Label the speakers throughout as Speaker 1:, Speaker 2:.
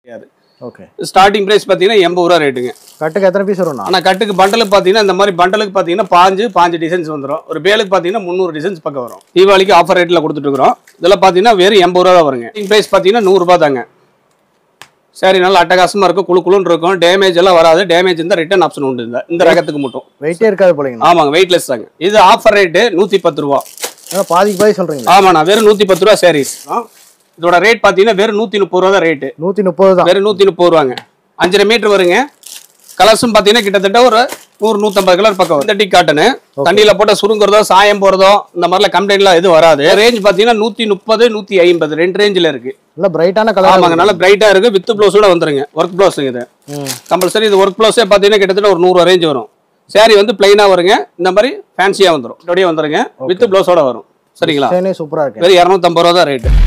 Speaker 1: Okay
Speaker 2: starting price பார்த்தீங்கன்னா எண்பது ரூபா ரேட்டுங்க
Speaker 1: கட்டுக்கு எத்தனை பீஸ் வரும்ண்ணா
Speaker 2: ஆனால் கட்டுக்கு பண்டலுக்கு பார்த்தீங்கன்னா இந்த மாதிரி பண்டலுக்கு பார்த்தீங்கன்னா பாஞ்சு பாஞ்சு டிசைன்ஸ் வந்துடும் ஒரு பேலுக்கு பார்த்தீங்கன்னா முந்நூறு டிசைன்ஸ் பக்கம் வரும் தீபாவளிக்கு ஆஃபர் ரேட்டில் கொடுத்துட்டு இருக்கிறோம் இதெல்லாம் பார்த்தீங்கன்னா வெறும் எண்பது ரூபா தான் வருங்க பிரைஸ் பார்த்தீங்கன்னா நூறுரூபா தாங்க சரி நல்லா அட்டகாசமாக இருக்கும் குழு குழுன்னு இருக்கும் டேமேஜ் எல்லாம் வராது டேமேஜ் இருந்தால் ரிட்டர்ன் ஆப்ஷன் உண்டு இந்த இந்த ரகத்துக்கு மட்டும்
Speaker 1: வெயிட்டே இருக்காது போலங்கண்ணா
Speaker 2: ஆமாங்க வெயிட்லெஸ் தாங்க இது ஆஃபர் ரேட்டு நூற்றி பத்து ரூபா
Speaker 1: ஏன்னா பாதிக்கு பாதி சொல்றீங்களா
Speaker 2: ஆமாண்ணா வெறும் நூற்றி பத்து ரூபா சாரீஸ் இதோட ரேட் பார்த்தீங்கன்னா வெறும் நூற்றி முப்பது ரூபா தான் ரேட்டு
Speaker 1: நூத்தி முப்பது தான்
Speaker 2: வெறும் நூற்றி முப்பது ரூபாங்க அஞ்சரை மீட்டர் வருங்க கலர்ஸும் பார்த்தீங்கன்னா கிட்டத்தட்ட ஒரு நூறு நூற்றம்பது கலர் பக்கம் இந்த டீ காட்டனு தண்ணியில் போட்ட சுருங்குறதோ சாயம் போகிறதோ இந்த மாதிரிலாம் கம்ப்ளைண்ட்லாம் எதுவும் வராது ரேஞ்ச் பார்த்தீங்கன்னா நூற்றி முப்பது நூற்றி ஐம்பது ரெண்டு ரேஞ்சில் இருக்கு
Speaker 1: நல்ல பிரைட்டான கலர்
Speaker 2: ஆமாங்க நல்லா பிரைட்டாக இருக்கு வித் ப்ளவுஸோட வந்துருங்க ஒர்க் ப்ளவுஸுங்க இது கம்பல்சரி இது ஒர்க் ப்ளவுஸே பார்த்தீங்கன்னா கிட்டத்தட்ட ஒரு நூறு ரேஞ்ச் வரும் saree வந்து பிளைனாக வருங்க இந்த மாதிரி ஃபேன்சியாக வந்துடும் இதோடய வந்துருங்க வித் ப்ளவுஸோட வரும் சரிங்களா
Speaker 1: டிசைனே சூப்பரா இருக்கு
Speaker 2: வெறும் இரநூத்தம்பது ரூபா தான் ரேட்டு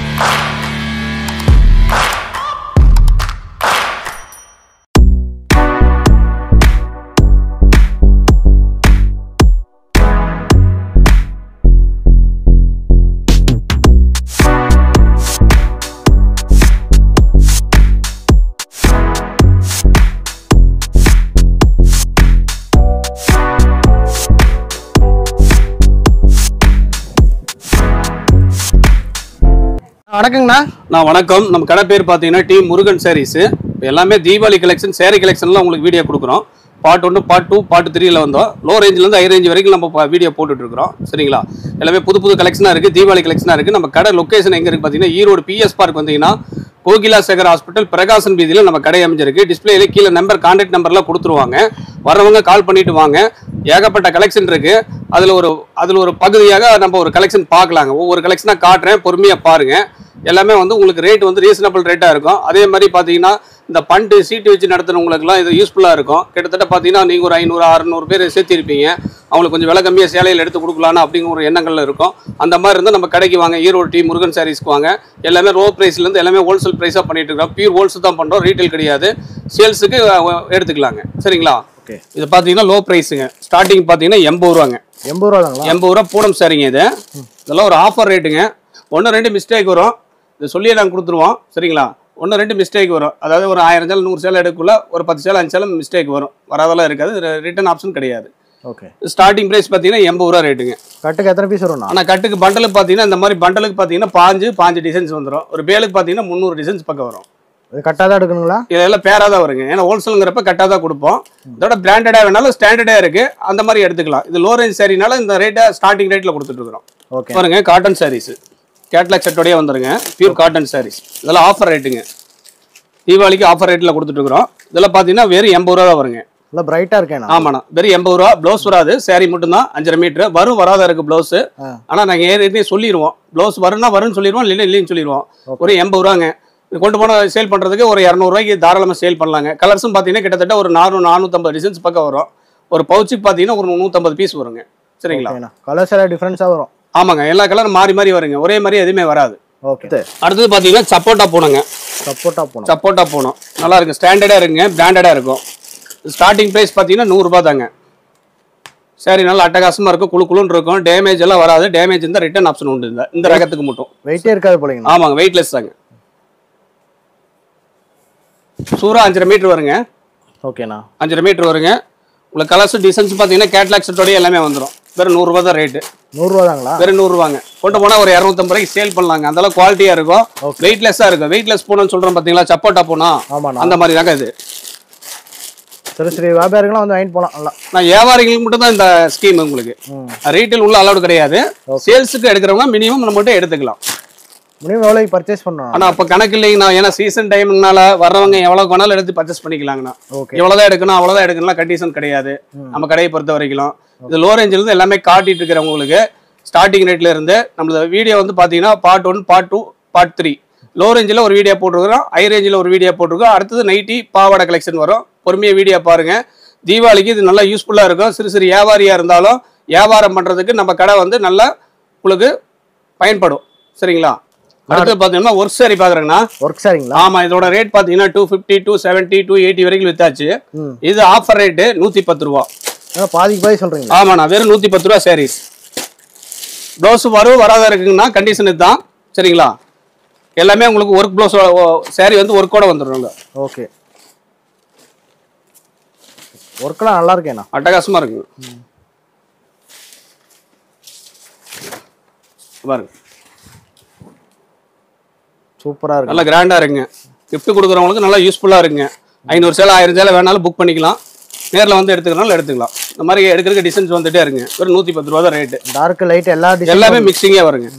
Speaker 1: வணக்கங்கண்ணா
Speaker 2: நான் வணக்கம் நம்ம கடை பேர் பார்த்தீங்கன்னா டீம் முருகன் சாரீஸ் எல்லாமே தீபாவளி கலெக்ஷன் saree கலெக்ஷன்லாம் உங்களுக்கு வீடியோ கொடுக்குறோம் பார்ட் ஒன்று பார்ட் டூ பார்ட் த்ரீல வந்தோம் லோ ரேஞ்சிலேருந்து ஹை ரேஞ்ச் வரைக்கும் நம்ம வீடியோ போட்டுட்டு இருக்கிறோம் சரிங்களா எல்லாமே புது புது கலெக்ஷனாக இருக்குது தீபாவளி கலெக்ஷனாக இருக்குது நம்ம கடை லொக்கேஷன் எங்கே இருக்குது பார்த்தீங்கன்னா ஈரோடு பிஎஸ் பார்க் வந்தீங்கன்னா கோகிலா சேகர் ஹாஸ்பிட்டல் பிரகாசன் வீதியில் நம்ம கடை அமைஞ்சிருக்கு டிஸ்பிளேல கீழே நம்பர் கான்டாக்ட் நம்பர்லாம் கொடுத்துருவாங்க வர்றவங்க கால் பண்ணிட்டு வாங்க ஏகப்பட்ட கலெக்ஷன் இருக்கு அதில் ஒரு அதில் ஒரு பகுதியாக நம்ம ஒரு கலெக்ஷன் பார்க்கலாங்க ஒவ்வொரு கலெக்ஷனாக காட்டுறேன் பொறுமையாக பாருங்க எல்லாமே வந்து உங்களுக்கு ரேட் வந்து ரீசனபிள் ரேட்டாக இருக்கும் அதே மாதிரி பார்த்தீங்கன்னா இந்த பண்டு சீட்டு வச்சு நடத்துறவங்களுக்குலாம் இது யூஸ்ஃபுல்லாக இருக்கும் கிட்டத்தட்ட பார்த்தீங்கன்னா நீங்கள் ஒரு ஐநூறு அறநூறு பேர் சேர்த்திருப்பீங்க அவங்களுக்கு கொஞ்சம் விலை கம்மியாக சேலையில் எடுத்து கொடுக்கலான்னு அப்படிங்கிற ஒரு எண்ணங்கள் இருக்கும் அந்த மாதிரி இருந்தால் நம்ம கடைக்கு வாங்க ஈரோடு டீ முருகன் சாரீஸ்க்கு வாங்க எல்லாமே லோ ப்ரைஸ்லேருந்து எல்லாமே ஹோல்சேல் ப்ரைஸாக பண்ணிட்டு இருக்கோம் பியூர் ஹோல்சேல் தான் பண்ணுறோம் ரீட்டைல் கிடையாது சேல்ஸுக்கு எடுத்துக்கலாங்க சரிங்களா
Speaker 1: ஓகே
Speaker 2: இது பார்த்தீங்கன்னா லோ ப்ரைஸுங்க ஸ்டார்டிங் பார்த்தீங்கன்னா எண்பது ரூபாங்க
Speaker 1: எண்பது ரூபா தாங்களா
Speaker 2: எண்பது ரூபா பூனம் சாரிங்க இது இதெல்லாம் ஒரு ஆஃபர் ரேட்டுங்க ஒன்று ரெண்டு மிஸ்டேக் வரும் இது சொல்லியே நாங்கள் கொடுத்துருவோம் சரிங்களா ஒன்று ரெண்டு மிஸ்டேக் வரும் அதாவது ஒரு ஆயிரம் சேலை நூறு சேலை எடுக்கக்குள்ள ஒரு பத்து சேலை அஞ்சு சேலை மிஸ்டேக் வரும் வராதெல்லாம் இருக்காது ரிட்டர்ன் ஆப்ஷன் கிடையாது
Speaker 1: ஓகே
Speaker 2: ஸ்டார்டிங் ப்ரைஸ் பார்த்தீங்கன்னா எண்பது ரூபா ரேட்டுங்க
Speaker 1: கட்டுக்கு எத்தனை பீஸ் வரும்ண்ணா
Speaker 2: ஆனால் கட்டுக்கு பண்டலுக்கு பார்த்தீங்கன்னா இந்த மாதிரி பண்டலுக்கு பார்த்தீங்கன்னா பாஞ்சு பாஞ்சு டிசைன்ஸ் வந்துடும் ஒரு பேலுக்கு பார்த்தீங்கன்னா முந்நூறு டிசைன்ஸ் பக்கம் வரும்
Speaker 1: இது கட்டாக தான் எடுக்கணுங்களா
Speaker 2: இதெல்லாம் பேராக தான் வருங்க ஏன்னா ஹோல்சேலுங்கிறப்ப கட்டாக தான் கொடுப்போம் இதோட பிராண்டடாக வேணாலும் ஸ்டாண்டர்டாக இருக்கு அந்த மாதிரி எடுத்துக்கலாம் இது லோ ரேஞ்ச் சாரினால இந்த ரேட்டை ஸ்டார்டிங் ரேட்டில் கொடுத்துட்டு இருக்கிறோம்
Speaker 1: ஓகே
Speaker 2: பாருங்க காட்டன் சாரீஸ் கேட்லாக் செட்டோடய வந்துருங்க பியூர் காட்டன் சாரீஸ் இதெல்லாம் ஆஃபர் ரேட்டுங்க தீபாவளிக்கு ஆஃபர் ரேட்டில் கொடுத்துட்டு இருக்கிறோம் இதெல்லாம் பார்த்தீங்கன்னா வெறும் எண்பது ரூபா தான் வருங்க
Speaker 1: நல்லா பிரைட்டா இருக்கேண்ணா
Speaker 2: ஆமாண்ணா வெறும் எண்பது ரூபா ப்ளவுஸ் வராது saree மட்டும்தான் அஞ்சரை மீட்டர் வரும் வராத இருக்கு ப்ளவுஸ்
Speaker 1: ஆ.
Speaker 2: ஆனால் நாங்கள் ஏற்கனவே சொல்லிடுவோம் ப்ளவுஸ் வரும்னா வரும்னு சொல்லிடுவோம் இல்லை இல்லைன்னு சொல்லிடுவோம் ஒரு எண்பது ரூபாங்க இது கொண்டு போன சேல் பண்ணுறதுக்கு ஒரு இரநூறுவாய்க்கு தாராளமாக சேல் பண்ணலாங்க கலர்ஸும் பார்த்தீங்கன்னா கிட்டத்தட்ட ஒரு நானூறு நானூற்றம்பது டிசைன்ஸ் பக்கம் வரும் ஒரு பவுச்சுக்கு பார்த்தீங்கன்னா ஒரு நூற்றம்பது பீஸ் வருங்க சரிங்களா
Speaker 1: ஓகேண்ணா கலர்ஸ் எல்லாம் டிஃப்ரென்ஸாக வரும்
Speaker 2: ஆமாங்க எல்லா கலரும் மாறி மாறி வருங்க ஒரே மாதிரி எதுவுமே வராது
Speaker 1: ஓகே
Speaker 2: அடுத்தது பார்த்தீங்கன்னா சப்போட்டா பூனைங்க
Speaker 1: சப்போட்டா போகணும்
Speaker 2: சப்போட்டா பூனம் நல்லா இருக்கு ஸ்டாண்டர்டாக இருக்குங்க பிராண்டடாக இருக்கும் ஸ்டார்டிங் ப்ரைஸ் பார்த்தீங்கன்னா நூறுரூபா தாங்க சரி நல்லா அட்டகாசமாக இருக்கும் குழு குழுன்னு இருக்கும் டேமேஜ் எல்லாம் வராது டேமேஜ் இருந்தால் ரிட்டர்ன் ஆப்ஷன் உண்டு இந்த இந்த ரகத்துக்கு மட்டும்
Speaker 1: வெயிட்டே இருக்காது போலங்கண்ணா
Speaker 2: ஆமாங்க வெயிட்லெஸ் தாங்க சூறா அஞ்சரை மீட்டர் வருங்க
Speaker 1: ஓகேண்ணா
Speaker 2: அஞ்சரை மீட்டர் வருங்க உங்களுக்கு கலர்ஸ் டிசைன்ஸ் பார்த்தீங்கன்னா கேட்லாக் செட்டோடய எல்லாமே வந்துடும் வெறும் நூறுரூவா தான் ரேட்டு
Speaker 1: நூறுரூவா தாங்களா
Speaker 2: வெறும் நூறுரூவாங்க கொண்டு போனால் ஒரு இரநூத்தம்பது ரூபாய்க்கு சேல் பண்ணலாங்க அந்த அளவுக்கு குவாலிட்டியாக இருக்கும்
Speaker 1: Okay.
Speaker 2: வெயிட்லெஸ்ஸாக இருக்கும் வெயிட்லெஸ் பூனம்னு சொல்கிறோம் பார்த்தீங்களா சப்போட்டா பூனா
Speaker 1: ஆமாண்ணா
Speaker 2: அந்த மாதிரி தாங்க இது
Speaker 1: சரி சரி வியாபாரிகளாம் வந்து வாங்கிட்டு போகலாம் நல்லா
Speaker 2: நான் வியாபாரிகளுக்கு மட்டும் தான் இந்த ஸ்கீம் உங்களுக்கு
Speaker 1: ம்
Speaker 2: ரீட்டைல் உள்ள அலௌடு கிடையாது சேல்ஸுக்கு எடுக்கிறவங்க மினிமம் நம்ம மட்டும் எடுத்துக்கலாம்
Speaker 1: மினிமம் எவ்வளோக்கு பர்ச்சேஸ் பண்ணணும்
Speaker 2: ஆனா அப்ப கணக்கு இல்லைங்கண்ணா ஏன்னா சீசன் டைம்னால வர்றவங்க எவ்வளவு வேணாலும் எடுத்து பர்ச்சேஸ் பண்ணிக்கலாங்கண்ணா
Speaker 1: ஓகே
Speaker 2: எவ்வளவுதான் எடுக்கணும் அவ்வளவுதான் எடுக்கணும் கண்டிஷன் கிடையாது நம்ம கடையை பொறுத்த வரைக்கும் இது லோ ரேஞ்சில் இருந்து எல்லாமே காட்டிட்டு இருக்கிறவங்களுக்கு ஸ்டார்டிங் ரேட்ல இருந்து நம்மளோட வீடியோ வந்து பாத்தீங்கன்னா part one part two part three low ரேஞ்சில் ஒரு வீடியோ போட்டிருக்கிறோம் ஹை ரேஞ்சில் ஒரு வீடியோ போட்டிருக்கோம் அடுத்தது நைட்டி பாவாடை கலெக்ஷன் வரும் பொறுமையாக வீடியோ பாருங்க தீபாவளிக்கு இது நல்லா யூஸ்ஃபுல்லாக இருக்கும் சிறு சிறு வியாபாரியாக இருந்தாலும் வியாபாரம் பண்ணுறதுக்கு நம்ம கடை வந்து நல்லா உங்களுக்கு பயன்படும் சரிங்களா அடுத்து பார்த்தீங்கன்னா ஒர்க் சாரி பார்க்குறேங்கண்ணா
Speaker 1: ஒர்க் சாரிங்களா
Speaker 2: ஆமா இதோட ரேட் பாத்தீங்கன்னா two fifty two seventy two eighty வரைக்கும் வித்தாச்சு
Speaker 1: ம்
Speaker 2: இது ஆஃபர் ரேட்டு நூத்தி பத்து ரூபா
Speaker 1: ஏன்னா பாதிக்கு பாதி சொல்கிறீங்களா
Speaker 2: ஆமாண்ணா வெறும் நூத்தி பத்து ரூபா சாரீஸ் ப்ளவுஸ் வரும் வராத இருக்குங்கன்னா கண்டிஷன் இதுதான் சரிங்களா எல்லாமே உங்களுக்கு ஒர்க் ப்ளவுஸ் saree வந்து ஒர்க்கோட வந்துடுங்க
Speaker 1: ஓகே ஒர்க்கெல்லாம் நல்லா இருக்கேண்ணா
Speaker 2: அட்டகாசமா இருக்குங்க பாருங்க
Speaker 1: சூப்பராக இருக்கு
Speaker 2: நல்லா கிராண்டா இருக்குங்க gift கொடுக்குறவங்களுக்கு நல்லா யூஸ்ஃபுல்லா இருக்குங்க ஐநூறு சேலை ஆயிரம் சேலை வேணாலும் புக் பண்ணிக்கலாம் நேர்ல வந்து எடுத்துக்கிறனாலும் எடுத்துக்கலாம் இந்த மாதிரி எடுக்கிறதுக்கு டிசைன்ஸ் வந்துட்டே இருக்குங்க ஒரு நூத்தி பத்து ரூபா தான் ரேட்டு
Speaker 1: டார்க் லைட் எல்லா டிசைன்
Speaker 2: எல்லாமே மிக்சிங்கே வருங்க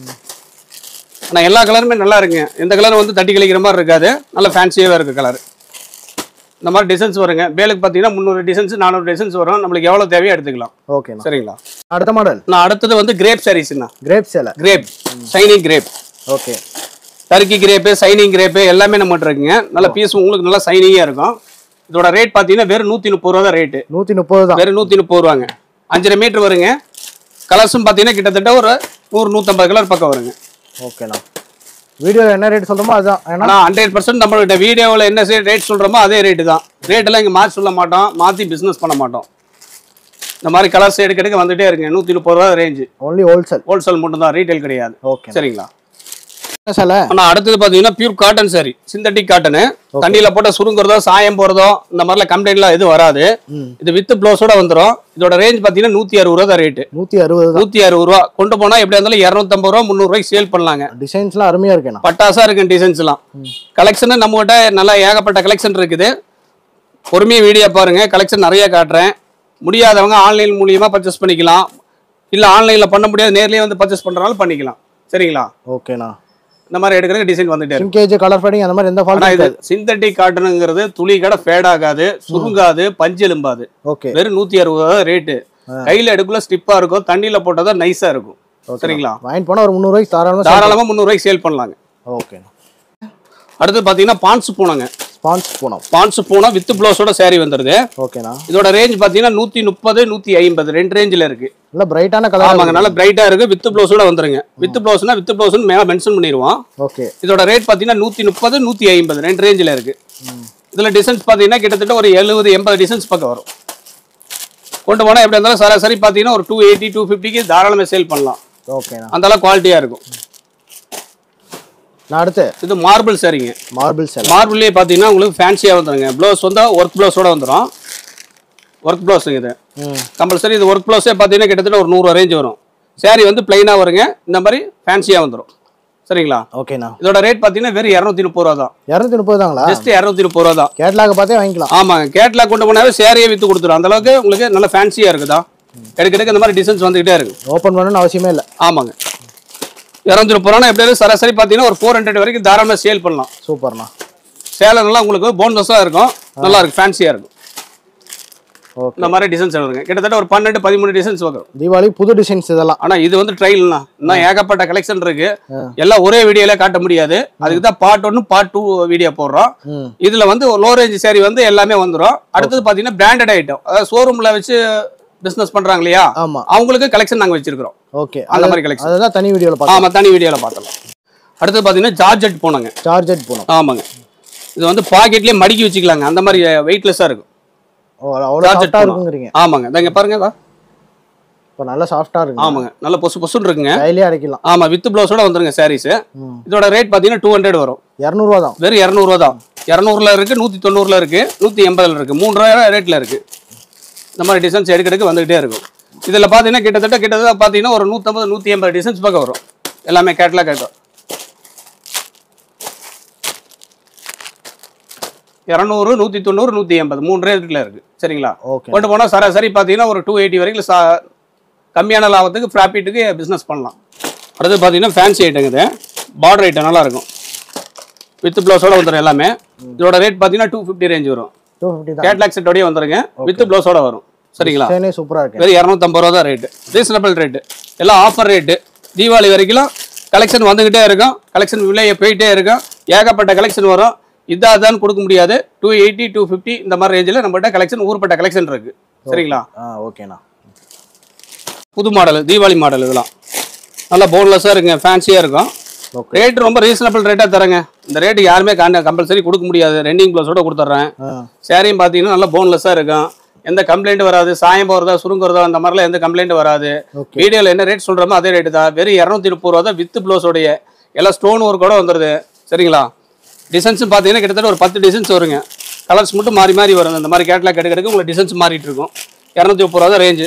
Speaker 2: ஆனா எல்லா கலருமே நல்லா இருக்குங்க எந்த கலர் வந்து தட்டி கழிக்கிற மாதிரி இருக்காது நல்ல ஃபேன்சியாவே இருக்கு கலர் இந்த மாதிரி டிசைன்ஸ் வருங்க பேலுக்கு பார்த்தீங்கன்னா முந்நூறு டிசைன்ஸ் நானூறு டிசைன்ஸ் வரும் நம்மளுக்கு எவ்வளோ தேவையோ எடுத்துக்கலாம்
Speaker 1: ஓகேண்ணா
Speaker 2: சரிங்களா
Speaker 1: அடுத்த மாடல்
Speaker 2: நான் அடுத்தது வந்து கிரேப் சாரீஸ்ண்ணா
Speaker 1: கிரேப் சேலை
Speaker 2: crepe shining crepe
Speaker 1: okay
Speaker 2: Turkey crepe shining crepe எல்லாமே நம்மகிட்ட இருக்குங்க நல்ல பீஸ் உங்களுக்கு நல்லா சைனிங்காக இருக்கும் இதோட ரேட் பார்த்தீங்கன்னா வெறும் நூற்றி முப்பது ரூபா தான் ரேட்டு
Speaker 1: நூற்றி முப்பது தான்
Speaker 2: வெறும் நூற்றி முப்பது ரூபாங்க அஞ்சரை மீட்டர் வருங்க கலர்ஸும் பார்த்தீங்கன்னா கிட்டத்தட்ட ஒரு நூறு நூற்றம்பது கலர் பக்கம் வருங்க
Speaker 1: ஓகேண்ணா வீடியோவில் என்ன ரேட் சொல்கிறோமோ அதுதான் ஏன்னா
Speaker 2: ஆனால் ஹண்ட்ரட் பர்சன்ட் நம்மள்கிட்ட வீடியோவில் என்ன ரேட் சொல்கிறோமோ அதே ரேட்டு தான் ரேட்டெல்லாம் இங்கே மாற்றி சொல்ல மாட்டோம் மாற்றி பிஸ்னஸ் பண்ண மாட்டோம் இந்த மாதிரி கலர்ஸ் எடுக்க எடுக்க வந்துட்டே இருங்க நூற்றி முப்பது ரூபா ரேஞ்சு
Speaker 1: ஒன்லி ஹோல்சேல்
Speaker 2: ஹோல்சேல் மட்டும் தான் ரீட்டைல் கிடையாது
Speaker 1: ஓகே
Speaker 2: சரிங்களா
Speaker 1: சேலை
Speaker 2: ஆனா அடுத்தது பாத்தீங்கன்னா pure cotton saree synthetic cotton தண்ணியில போட்ட சுருங்குறதோ சாயம் போறதோ இந்த மாதிரிலாம் கம்ப்ளைண்ட்லாம் எதுவும் வராது
Speaker 1: ம்
Speaker 2: இது வித் ப்ளவுஸோட வந்துரும் இதோட ரேஞ்ச் பாத்தீங்கன்னா நூத்தி அறுபது ரூபா தான் ரேட்டு
Speaker 1: நூற்றி அறுபது தான்
Speaker 2: நூத்தி அறுபது ரூபா கொண்டு போனா எப்படி இருந்தாலும் இரநூத்தம்பது ரூபா முந்நூறு ரூபாய்க்கு சேல் பண்ணலாங்க
Speaker 1: டிசைன்ஸ்லாம் அருமையாக இருக்கேண்ணா
Speaker 2: பட்டாசா இருக்கு டிசைன்ஸ் எல்லாம் கலெக்ஷன் நம்ம கிட்ட நல்லா ஏகப்பட்ட கலெக்ஷன் இருக்குது பொறுமையா வீடியோ பாருங்க கலெக்ஷன் நிறைய காட்டுறேன் முடியாதவங்க ஆன்லைன் மூலியமா பர்ச்சேஸ் பண்ணிக்கலாம் இல்ல ஆன்லைன்ல பண்ண முடியாது நேர்லயே வந்து பர்ச்சேஸ் பண்றனாலும் பண்ணிக்கலாம் சரிங்களா
Speaker 1: ஓகேண்ணா
Speaker 2: இந்த மாதிரி எடுக்கிற டிசைன் வந்துட்டே இருக்கு.
Speaker 1: சிங்கேஜ் கலர் ஃபேடிங் அந்த மாதிரி எந்த
Speaker 2: ஆனா
Speaker 1: ஃபால்ட்
Speaker 2: இது சிந்தட்டிக் காட்டனுங்கிறது துளி கடை ஃபேட் ஆகாது சுருங்காது பஞ்சு எலும்பாது
Speaker 1: ஓகே
Speaker 2: வெறும் நூத்தி அறுபது ரூபா ரேட்டு கையில எடுக்குள்ள ஸ்டிப்பா இருக்கும் தண்ணியில போட்டதா நைஸா இருக்கும் சரிங்களா
Speaker 1: வாங்கிட்டு போனால் ஒரு முந்நூறுவாய்க்கு தாராளமாக
Speaker 2: தாராளமா முந்நூறு ரூபாய்க்கு சேல் பண்ணலாங்க
Speaker 1: ஓகேண்ணா
Speaker 2: அடுத்து பாத்தீங்கன்னா பான்ஸ் பூனைங்க
Speaker 1: ஸ்பான்ஸ் போனோம்
Speaker 2: பான்ஸ் பூனை வித் ப்ளவுஸோட saree வந்துருது
Speaker 1: ஓகேண்ணா
Speaker 2: இதோட ரேஞ்ச் பாத்தீங்கன்னா நூத்தி முப்பது நூத்தி ஐம்பது ரெண்டு ரேஞ்சில் இருக்கு
Speaker 1: நல்ல பிரைட்டான கலர்
Speaker 2: ஆமாங்க நல்ல பிரைட்டா இருக்கு வித் ப்ளவுஸோட வந்துருங்க வித் ப்ளவுஸ்னா வித் ப்ளவுஸ் மேல மென்ஷன் பண்ணிடுவோம்
Speaker 1: ஓகே
Speaker 2: இதோட ரேட் பாத்தீங்கன்னா நூத்தி முப்பது நூத்தி ஐம்பது ரெண்டு ரேஞ்சில் இருக்கு இதுல டிசைன்ஸ் பாத்தீங்கன்னா கிட்டத்தட்ட ஒரு எழுபது எண்பது டிசைன்ஸ் பக்கம் வரும் கொண்டு போனா எப்படி இருந்தாலும் சராசரி பாத்தீங்கன்னா ஒரு டூ எயிட்டி டூ ஃபிஃப்டிக்கு தாராளமா சேல் பண்ணலாம்
Speaker 1: ஓகேண்ணா
Speaker 2: அந்த அளவுக்கு குவாலிட்டியா இருக்கும்
Speaker 1: நான் அடுத்து
Speaker 2: இது மார்பிள் சரிங்க
Speaker 1: மார்பிள் சேலை
Speaker 2: மார்பிள்லேயே பார்த்தீங்கன்னா உங்களுக்கு ஃபேன்சியாக வந்துருங்க ப்ளவுஸ் வந்து ஒர்க் ப்ளவுஸோட வந்துடும் ஒர்க் ப்ளவுஸுங்க இது
Speaker 1: ம்
Speaker 2: கம்பல்சரி இது ஒர்க் ப்ளவுஸே பார்த்தீங்கன்னா கிட்டத்தட்ட ஒரு நூறு ரேஞ்ச் வரும் saree வந்து பிளைனாக வருங்க இந்த மாதிரி ஃபேன்சியாக வந்துடும் சரிங்களா
Speaker 1: ஓகேண்ணா
Speaker 2: இதோட ரேட் பார்த்தீங்கன்னா வெறும் இரநூத்தி முப்பது ரூபா தான்
Speaker 1: இரநூத்தி முப்பது தாங்களா
Speaker 2: ஜஸ்ட் இரநூத்தி முப்பது ரூபா தான்
Speaker 1: கேட்லாக பார்த்தே வாங்கிக்கலாம்
Speaker 2: ஆமாங்க கேட்லாக் கொண்டு போனாவே சேரையே விற்று கொடுத்துரும் அந்த அளவுக்கு உங்களுக்கு நல்ல ஃபேன்சியாக இருக்குதா எடுக்க எடுக்க இந்த மாதிரி டிசைன்ஸ் வந்துகிட்டே இருக்கு
Speaker 1: ஓப்பன் பண்ணணும்னு அவசியமே இல்லை
Speaker 2: ஆமாங்க இரநூத்தி முப்பது ரூபா எப்படியாவது சராசரி பார்த்தீங்கன்னா ஒரு ஃபோர் ஹண்ட்ரட் வரைக்கும் தாராளமாக சேல் பண்ணலாம்
Speaker 1: சூப்பர்ண்ணா
Speaker 2: சேலை நல்லா உங்களுக்கு போன்லெஸ்ஸாக இருக்கும் நல்லா இருக்கு ஃபேன்சியாக இருக்கும்
Speaker 1: ஓகே
Speaker 2: இந்த மாதிரி டிசைன்ஸ் வருங்க கிட்டத்தட்ட ஒரு பன்னெண்டு பதிமூணு டிசைன்ஸ் வரும்
Speaker 1: தீபாவளி புது டிசைன்ஸ் இதெல்லாம்
Speaker 2: ஆனா இது வந்து ட்ரையல்னா இன்னும் ஏகப்பட்ட கலெக்ஷன் இருக்கு எல்லாம் ஒரே வீடியோல காட்ட முடியாது அதுக்கு தான் பார்ட் ஒன்னு பார்ட் டூ வீடியோ போடுறோம்
Speaker 1: ம்
Speaker 2: இதுல வந்து லோ ரேஞ்ச் saree வந்து எல்லாமே வந்துரும் அடுத்தது பாத்தீங்கன்னா பிராண்டட் ஐட்டம் அதாவது ஷோரூம்ல வச்சு பிசினஸ் பண்றாங்க இல்லையா
Speaker 1: ஆமாம்
Speaker 2: அவங்களுக்கு கலெக்ஷன் நாங்க வச்சிருக்கிறோம்
Speaker 1: ஓகே
Speaker 2: அந்த மாதிரி கலெக்ஷன்
Speaker 1: அதுதான் தனி வீடியோவில் பார்த்தோம்
Speaker 2: ஆமா தனி வீடியோல பார்த்தலாம் அடுத்தது பாத்தீங்கன்னா ஜார்ஜெட் போனாங்க
Speaker 1: சார்ஜெட் போனோம்
Speaker 2: ஆமாங்க இது வந்து பாக்கெட்லயே மடக்கி வச்சுக்கலாங்க அந்த மாதிரி வெயிட்லெஸ்ஸா இருக்கும்
Speaker 1: ஓ அவ்வளோ
Speaker 2: Charger
Speaker 1: சாஃப்டாக
Speaker 2: போனோம்.
Speaker 1: இருக்குங்கிறீங்க
Speaker 2: ஆமாங்க இதை இங்க பாருங்க இதா.
Speaker 1: இப்போ நல்லா சாஃப்டாக இருக்குங்க
Speaker 2: ஆமாங்க நல்ல பொசு பொசுன்னு இருக்குங்க
Speaker 1: கையிலே அடைக்கலாம்
Speaker 2: ஆமா வித் பிளவுஸோட வந்துருங்க சாரீஸ்
Speaker 1: ம்
Speaker 2: இதோட ரேட் பாத்தீங்கன்னா டூ ஹண்ட்ரட் வரும்
Speaker 1: இரநூறுவா தான்
Speaker 2: வெறும் இரநூறுவா தான் இரநூறுல இருக்கு நூத்தி தொண்ணூறுல இருக்கு நூத்தி எண்பதுல இருக்கு மூணு ரூபாய் ரேட்ல இருக்கு இந்த மாதிரி டிசைன்ஸ் எடுக்க எடுக்க வந்துகிட்டே இருக்கும் இதுல பாத்தீங்கன்னா கிட்டத்தட்ட கிட்டத்தட்ட பாத்தீங்கன்னா ஒரு நூத்தம்பது நூத்தி எண்பது டிசைன்ஸ் பக்கம் வரும் எல்லாமே கேட்லாக் ஐட்டம் இரநூறு நூத்தி தொண்ணூறு நூத்தி எண்பது மூணு ரேட்ல இருக்கு சரிங்களா
Speaker 1: ஓகே
Speaker 2: கொண்டு போனால் சராசரி பார்த்தீங்கன்னா ஒரு டூ எயிட்டி வரைக்கும் சா கம்மியான லாபத்துக்கு ப்ராஃபிட்டுக்கு பிஸ்னஸ் பண்ணலாம் அடுத்து பார்த்தீங்கன்னா ஃபேன்சி ஐட்டம் இது பார்டர் ஐட்டம் நல்லா இருக்கும் வித் ப்ளவுஸோட வந்துடும் எல்லாமே இதோட ரேட் பார்த்தீங்கன்னா டூ ஃபிஃப்டி ரேஞ்ச் வரும்
Speaker 1: டூ ஃபிஃப்டி தான்
Speaker 2: கேட்லாக் செட்டோடய வந்துருங்க வித் ப்ளவுஸோட வரும் சரிங்களா
Speaker 1: டிசைனே சூப்பராக இருக்கு
Speaker 2: வெறும் இரநூத்தம்பது ரூபா தான் ரேட்டு ரீசனபிள் ரேட்டு எல்லாம் ஆஃபர் ரேட்டு தீபாவளி வரைக்கும் கலெக்ஷன் வந்துகிட்டே இருக்கும் கலெக்ஷன் விலையை போயிட்டே இருக்கும் ஏகப்பட்ட கலெக்ஷன் வரும் இதா அதான் கொடுக்க முடியாது டூ எயிட்டி டூ ஃபிஃப்டி இந்த மாதிரி ரேஞ்சில் நம்மகிட்ட கலெக்ஷன் ஊர்பட்ட கலெக்ஷன் இருக்கு சரிங்களா
Speaker 1: ஆ ஓகேண்ணா
Speaker 2: புது மாடல் தீபாவளி மாடல் இதெல்லாம் நல்லா போன்லெஸ்ஸாக இருக்குங்க ஃபேன்சியாக இருக்கும்
Speaker 1: ஓகே
Speaker 2: ரேட் ரொம்ப ரீசனபிள் ரேட்டாக தரேங்க இந்த ரேட்டு யாருமே காண்ட கம்பல்சரி கொடுக்க முடியாது ரெண்டிங் ப்ளஸோட கொடுத்துட்றேன்
Speaker 1: ஆ
Speaker 2: சேரீயும் பார்த்தீங்கன்னா நல்லா போன்லெஸ்ஸாக இருக்கும் எந்த கம்ப்ளைண்ட் வராது சாயம் போகிறதா சுருங்குறதா அந்த மாதிரிலாம் எந்த கம்ப்ளைண்ட் வராது
Speaker 1: ஓகே
Speaker 2: வீடியோவில் என்ன ரேட் சொல்கிறோமோ அதே ரேட்டு தான் வெறும் இரநூத்தி முப்பது ரூபா தான் வித் ப்ளவுஸோடைய எல்லாம் ஸ்டோன் ஒர்க்கோட வந்துடுது சரிங்களா டிசைன்ஸ் பார்த்தீங்கன்னா கிட்டத்தட்ட ஒரு பத்து டிசைன்ஸ் வருங்க கலர்ஸ் மட்டும் மாறி மாறி வரும் இந்த மாதிரி கேட்லாக் எடுக்க எடுக்க உங்களுக்கு டிசைன்ஸ் மாறிட்டு இருக்கும் இரநூத்தி முப்பது ரூபா தான் ரேஞ்சு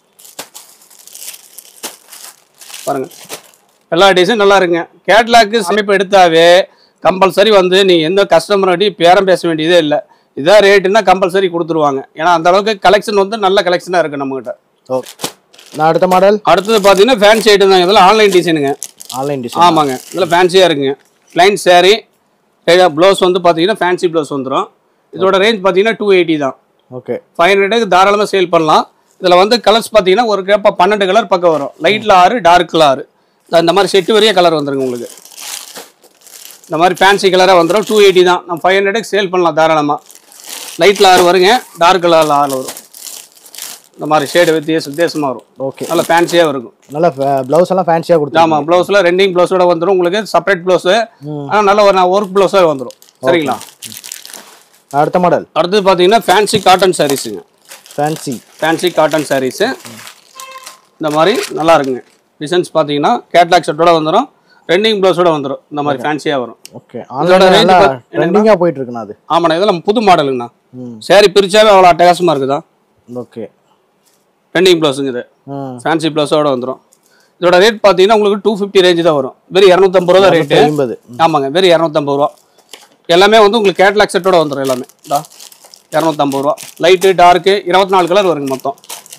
Speaker 2: பாருங்க எல்லா டிசைன் நல்லா இருக்குங்க கேட்லாக்கு அமைப்பு எடுத்தாவே கம்பல்சரி வந்து நீ எந்த கஸ்டமர்கிட்ட பேரம் பேச வேண்டியதே இல்லை இதான் ரேட்டுன்னா கம்பல்சரி கொடுத்துருவாங்க ஏன்னா அந்த அளவுக்கு கலெக்ஷன் வந்து நல்ல கலெக்ஷனாக இருக்குது நம்மகிட்ட
Speaker 1: ஓகே நான் அடுத்த மாடல்
Speaker 2: அடுத்தது பார்த்தீங்கன்னா ஃபேன்சி ஐட்டம் தான் இதெல்லாம் ஆன்லைன் டிசைனுங்க
Speaker 1: ஆன்லைன் டிசைன்
Speaker 2: ஆமாங்க இதில் ஃபேன்சியாக இருக்குங்க ப்ளைன் saree ப்ளவுஸ் வந்து பார்த்தீங்கன்னா ஃபேன்சி ப்ளவுஸ் வந்துடும் இதோட ரேஞ்ச் பார்த்தீங்கன்னா டூ எயிட்டி தான்
Speaker 1: ஓகே
Speaker 2: ஃபைவ் ஹண்ட்ரடுக்கு தாராளமாக சேல் பண்ணலாம் இதில் வந்து கலர்ஸ் பார்த்தீங்கன்னா ஒரு கேப்பா பன்னெண்டு கலர் பக்கம் வரும் லைட்டில் ஆறு டார்க்கில் ஆறு இந்த- இந்த மாதிரி செட்டு வரைய கலர் வந்துருங்க உங்களுக்கு இந்த மாதிரி ஃபேன்சி கலராக வந்துடும் டூ எயிட்டி தான் நம்ம ஃபைவ் ஹண்ட்ரடுக்கு சேல் பண்ணலாம் தாராளமாக லைட்டில் ஆறு வருங்க டார்க் கலரில் ஆறு வரும் இந்த மாதிரி ஷேடு வித்தியாச வித்தியாசமாக வரும்
Speaker 1: ஓகே
Speaker 2: நல்லா ஃபேன்சியாக இருக்கும்
Speaker 1: நல்லா ப்ளவுஸ் எல்லாம் ஃபேன்சியாக கொடுத்து
Speaker 2: ஆமாம் ப்ளவுஸில் ரெண்டிங் ப்ளவுஸோட வந்துடும் உங்களுக்கு செப்பரேட் ப்ளவுஸு ஆனால் நல்ல ஒரு ஒர்க் ப்ளவுஸாக வந்துடும் சரிங்களா
Speaker 1: அடுத்த மாடல்
Speaker 2: அடுத்தது பார்த்தீங்கன்னா ஃபேன்சி காட்டன் சாரீஸுங்க
Speaker 1: ஃபேன்சி
Speaker 2: ஃபேன்சி காட்டன் சாரீஸு இந்த மாதிரி நல்லா இருக்குங்க டிசைன்ஸ் பார்த்தீங்கன்னா கேட்லாக் செட்டோட வந்துடும் ரெண்டிங் ப்ளவுஸோட வந்துடும் இந்த மாதிரி ஃபேன்சியாக வரும்
Speaker 1: ஓகே ஆன்லைன்
Speaker 2: range
Speaker 1: நல்லா
Speaker 2: பாத்-
Speaker 1: ட்ரெண்டிங்காக போயிட்டு இருக்குண்ணா அது
Speaker 2: ஆமாண்ணா இதெல்லாம் புது மாடலுங்கண்ணா
Speaker 1: ம்
Speaker 2: saree பிரிச்சாவே அவ்வளோ அட்டகாசமாக இருக்குதா
Speaker 1: ஓகே
Speaker 2: ரெண்டிங் ப்ளவுஸுங்க இது
Speaker 1: ம்
Speaker 2: ஃபேன்சி ப்ளவுஸோட வந்துடும் இதோட ரேட் பார்த்தீங்கன்னா உங்களுக்கு டூ ஃபிஃப்டி ரேஞ்சு தான் வரும் வெறும் இரநூத்தம்பது ரூபா தான் ரேட்டு
Speaker 1: ஐம்பது
Speaker 2: ஆமாங்க வெறும் இரநூத்தம்பது ரூபா எல்லாமே வந்து உங்களுக்கு கேட்லாக் செட்டோட வந்துடும் எல்லாமே டா இரநூத்தம்பது ரூபா லைட்டு டார்க்கு இருபத்தி நாலு கலர் வருங்க மொத்தம்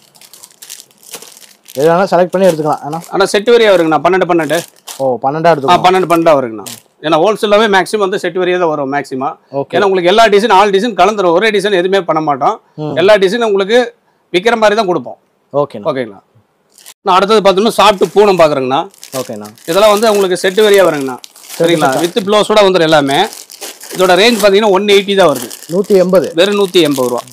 Speaker 1: எது வேணால் செலக்ட் பண்ணி எடுத்துக்கலாம் ஏன்னா
Speaker 2: ஆனால் செட்டு வரியா வருங்கண்ணா பன்னெண்டு பன்னெண்டு
Speaker 1: ஓ பன்னெண்டா
Speaker 2: ஆ
Speaker 1: எடுத்துக்கலாம்
Speaker 2: பன்னெண்டு பன்னெண்டா வருங்கண்ணா ஏன்னா ஹோல்சேலாகவே மேக்ஸிமம் வந்து செட்டு வரியா தான் வரும் மேக்ஸிமம்
Speaker 1: ஓகே
Speaker 2: ஏன்னா உங்களுக்கு எல்லா டிசைன் ஆல் டிசைன் கலந்துரும் ஒரே டிசைன் எதுவுமே பண்ண மாட்டோம் எல்லா டிசைனும் உங்களுக்கு விற்கிற மாதிரி தான் கொடுப்போம்
Speaker 1: ஓகேண்ணா
Speaker 2: ஓகேங்களா நான் அடுத்தது பார்த்தோம்னா சாப்பிட்டு பூனம் பார்க்குறேங்கண்ணா
Speaker 1: ஓகேண்ணா
Speaker 2: இதெல்லாம் வந்து உங்களுக்கு செட்டு வரியா வருங்கண்ணா சரிங்களா வித் ப்ளவுஸோட வந்துடும் எல்லாமே இதோட ரேஞ்ச் பார்த்தீங்கன்னா ஒன் எயிட்டி தான் வருது
Speaker 1: நூற்றி எண்பது
Speaker 2: வெறும் நூற்றி எண்பது ரூபா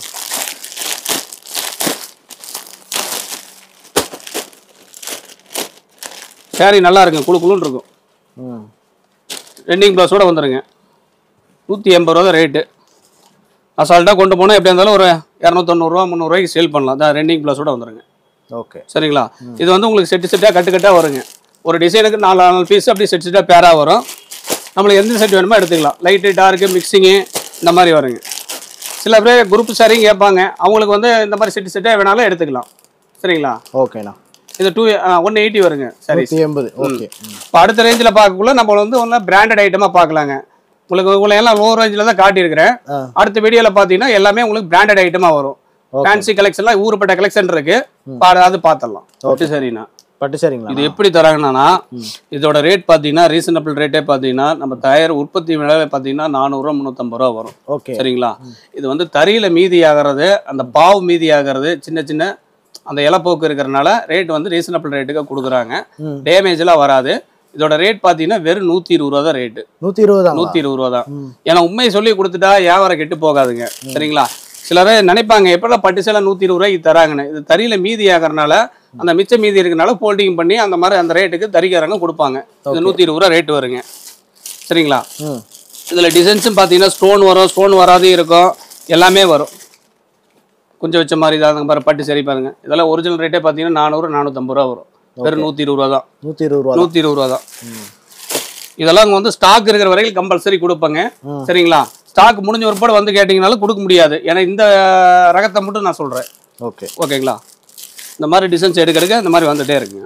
Speaker 2: சாரி நல்லா இருக்குங்க குழு குழுன்னு இருக்கும்
Speaker 1: ம்
Speaker 2: ரெண்டிங் ப்ளவுஸோட வந்துருங்க நூற்றி எண்பது ரூபா தான் ரேட்டு அசால்ட்டாக கொண்டு போனால் எப்படியா இருந்தாலும் ஒரு இரநூத்தொண்ணூறுவா முந்நூறுவாய்க்கு சேல் பண்ணலாம் தான் ரெண்டிங் ப்ளவுஸோட வந்துருங்க
Speaker 1: ஓகே
Speaker 2: சரிங்களா இது வந்து உங்களுக்கு செட்டு செட்டாக கட்டு கட்டாக வருங்க ஒரு டிசைனுக்கு நாலு நாலு பீஸ் அப்படியே செட் செட்டாக பேராக வரும் நம்மளுக்கு எந்த செட் வேணுமோ எடுத்துக்கலாம் லைட்டு டார்க்கு மிக்சிங்கு இந்த மாதிரி வருங்க சில பேர் குரூப் சாரியும் கேட்பாங்க அவங்களுக்கு வந்து இந்த மாதிரி செட்டு செட்டாக வேணாலும் எடுத்துக்கலாம் சரிங்களா
Speaker 1: ஓகேண்ணா
Speaker 2: இது டூ ஒன் எயிட்டி வருங்க சரி
Speaker 1: நூற்றி எண்பது ஓகே
Speaker 2: இப்போ அடுத்த ரேஞ்சில் பார்க்கக்குள்ள நம்ம வந்து ஒன்று பிராண்டட் ஐட்டமாக பார்க்கலாங்க உங்களுக்கு உங்களை எல்லாம் லோ ரேஞ்சில் தான் காட்டியிருக்கிறேன்
Speaker 1: ஆ.
Speaker 2: அடுத்த வீடியோவில் பார்த்தீங்கன்னா எல்லாமே உங்களுக்கு பிராண்டட் ஐட்டமாக வரும் ஃபேன்சி கலெக்ஷன்லாம் ஊருப்பட்ட கலெக்ஷன் இருக்கு பா- அது பார்த்துடலாம் ஓகே சரிண்ணா
Speaker 1: பட்டு சரிங்களா
Speaker 2: இது எப்படி தராங்கன்னா இதோட ரேட் பார்த்தீங்கன்னா ரீசனபிள் ரேட்டே பார்த்தீங்கன்னா நம்ம தயார் உற்பத்தி விலை பார்த்தீங்கன்னா நானூறுரூவா முந்நூற்றம்பது ரூபா வரும்
Speaker 1: ஓகே
Speaker 2: சரிங்களா இது வந்து தறியில மீதி ஆகிறது அந்த பாவு மீதி ஆகிறது சின்ன சின்ன அந்த இலப்போக்கு இருக்கிறனால ரேட் வந்து ரீசனபிள் ரேட்டுக்கு கொடுக்குறாங்க
Speaker 1: ம்.
Speaker 2: டேமேஜ்லாம் வராது இதோட ரேட் பார்த்தீங்கன்னா வெறும் நூற்றி இருபது ரூபா தான் ரேட்டு
Speaker 1: நூற்றி இருபது தான்
Speaker 2: நூற்றி இருபது ரூபா தான்
Speaker 1: ம்.
Speaker 2: ஏன்னா உண்மையை சொல்லி கொடுத்துட்டா வியாபாரம் கெட்டு போகாதுங்க சரிங்களா சிலரே நினைப்பாங்க எப்படிலாம் பட்டு சேலை நூற்றி இருபது ரூபாய்க்கு தராங்கன்னு இது தறியில மீதி ஆகிறனால அந்த மிச்ச மீதி இருக்கனால ஃபோல்டிங் பண்ணி அந்த மாதிரி அந்த ரேட்டுக்கு தறிக்காரங்க கொடுப்பாங்க இது நூற்றி இருபது ரூபா ரேட் வருங்க சரிங்களா
Speaker 1: ம்
Speaker 2: இதில் டிசைன்ஸும் பார்த்தீங்கன்னா ஸ்டோன் வரும் ஸ்டோன் வராது இருக்கும் எல்லாமே வரும் கொஞ்சம் வச்ச மாதிரி தான் பாரு பட்டு சரி பாருங்க இதெல்லாம் ஒரிஜினல் ரேட்டே பார்த்தீங்கன்னா நானூறு நானூற்றம்பது ரூபா வரும் வெறும் நூற்றி இருபது ரூபா தான்
Speaker 1: நூற்றி இருபது ரூபா
Speaker 2: நூற்றி இருபது ரூபா தான் இதெல்லாம் அங்க வந்து ஸ்டாக் இருக்கிற வரைக்கும் கம்பல்சரி கொடுப்பாங்க
Speaker 1: ம்.
Speaker 2: சரிங்களா ஸ்டாக் முடிஞ்ச ஒருபாடு வந்து கேட்டிங்கனாலும் கொடுக்க முடியாது ஏன்னா இந்த ரகத்தை மட்டும் நான் சொல்கிறேன்
Speaker 1: ஓகே
Speaker 2: ஓகேங்களா இந்த மாதிரி டிசைன்ஸ் எடுக்க எடுக்க இந்த மாதிரி வந்துட்டே இருக்குங்க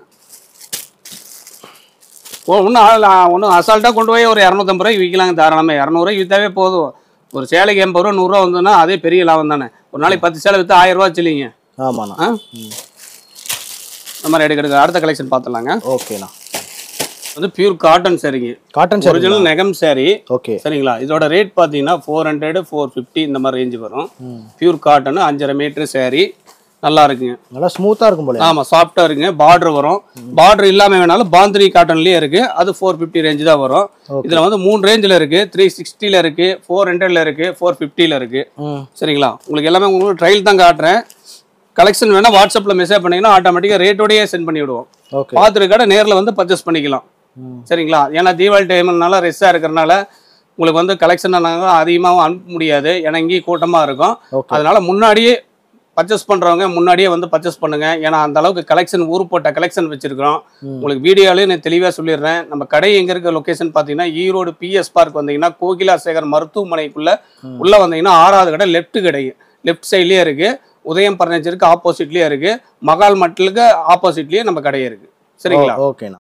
Speaker 2: ஓ ஒன்றும் ஒன்றும் அசால்ட்டாக கொண்டு போய் ஒரு இரநூத்தம்பது ரூபாய்க்கு விற்கலாங்க தாராளமாக இரநூறுவாய்க்கு விற்றாவே போதும் ஒரு சேலைக்கு எண்பது ரூபா நூறுரூவா வந்ததுன்னா அதே பெரிய லாபம் தானே ஒரு நாளைக்கு பத்து சேலை விற்று ஆயிரம் ரூபா வச்சுலிங்க
Speaker 1: ஆமாண்ணா
Speaker 2: ஆ இந்த மாதிரி எடுக்க எடுக்க அடுத்த கலெக்ஷன் பார்த்துலாங்க
Speaker 1: ஓகேண்ணா
Speaker 2: வந்து பியூர் காட்டன் சரிங்க
Speaker 1: காட்டன் சாரி
Speaker 2: ஒரிஜினல் நெகம் saree
Speaker 1: ஓகே
Speaker 2: சரிங்களா இதோட ரேட் பார்த்தீங்கன்னா ஃபோர் ஹண்ட்ரட் ஃபோர் ஃபிஃப்டி இந்த மாதிரி ரேஞ்சு வரும்
Speaker 1: ம்
Speaker 2: பியூர் காட்டன் அஞ்சரை மீட்ரு saree நல்லா இருக்குங்க
Speaker 1: நல்லா ஸ்மூத்தாக இருக்கும் போல
Speaker 2: ஆமா சாஃப்டா இருக்குங்க பார்டர் வரும் பார்டர் இல்லாம வேணாலும் பாந்தினி காட்டன்லயே இருக்கு அது ஃபோர் ஃபிஃப்டி ரேஞ்சு தான் வரும்
Speaker 1: Okay.
Speaker 2: இதுல வந்து மூணு ரேஞ்சில் இருக்கு த்ரீ சிக்ஸ்டில இருக்கு ஃபோர் ஹண்ட்ரட்ல இருக்கு ஃபோர் ஃபிஃப்டில இருக்கு
Speaker 1: ம்
Speaker 2: சரிங்களா உங்களுக்கு எல்லாமே உங்களுக்கு ட்ரையல் தான் காட்டுறேன் கலெக்ஷன் வேணா வாட்ஸ்அப்ல மெசேஜ் பண்ணீங்கன்னா ஆட்டோமேட்டிக்கா ரேட்டோடயே சென்ட் பண்ணி விடுவோம்
Speaker 1: ஓகே
Speaker 2: பார்த்துட்டு கடை நேரில் வந்து பர்ச்சேஸ் பண்ணிக்கலாம்
Speaker 1: ம்
Speaker 2: சரிங்களா ஏன்னா தீபாவளி டைம்னால ரெஸ்ஸாக இருக்கிறனால உங்களுக்கு வந்து கலெக்ஷன் நாங்கள் அதிகமாகவும் அனுப்ப முடியாது ஏன்னா இங்கேயும் கூட்டமாக இருக்கும்
Speaker 1: ஓகே
Speaker 2: அதனால முன்னாடியே பர்ச்சேஸ் பண்றவங்க முன்னாடியே வந்து பர்ச்சேஸ் பண்ணுங்க ஏன்னா அந்த அளவுக்கு கலெக்ஷன் ஊர் போட்ட கலெக்ஷன் வச்சிருக்கிறோம்
Speaker 1: ம்.
Speaker 2: உங்களுக்கு வீடியோலயே நான் தெளிவா சொல்லிடுறேன் நம்ம கடை எங்க இருக்க லொகேஷன் பாத்தீங்கன்னா ஈரோடு பிஎஸ் பார்க் வந்தீங்கன்னா கோகிலா சேகர் மருத்துவமனைக்குள்ள
Speaker 1: ம்.
Speaker 2: உள்ள வந்தீங்கன்னா ஆறாவது கடை லெஃப்ட் கடை லெஃப்ட் சைட்லயே இருக்கு உதயம் பர்னிச்சருக்கு ஆப்போசிட்லயே இருக்கு மகால் மட்டலுக்கு ஆப்போசிட்லயே நம்ம கடை இருக்கு சரிங்களா
Speaker 1: ஓகேண்ணா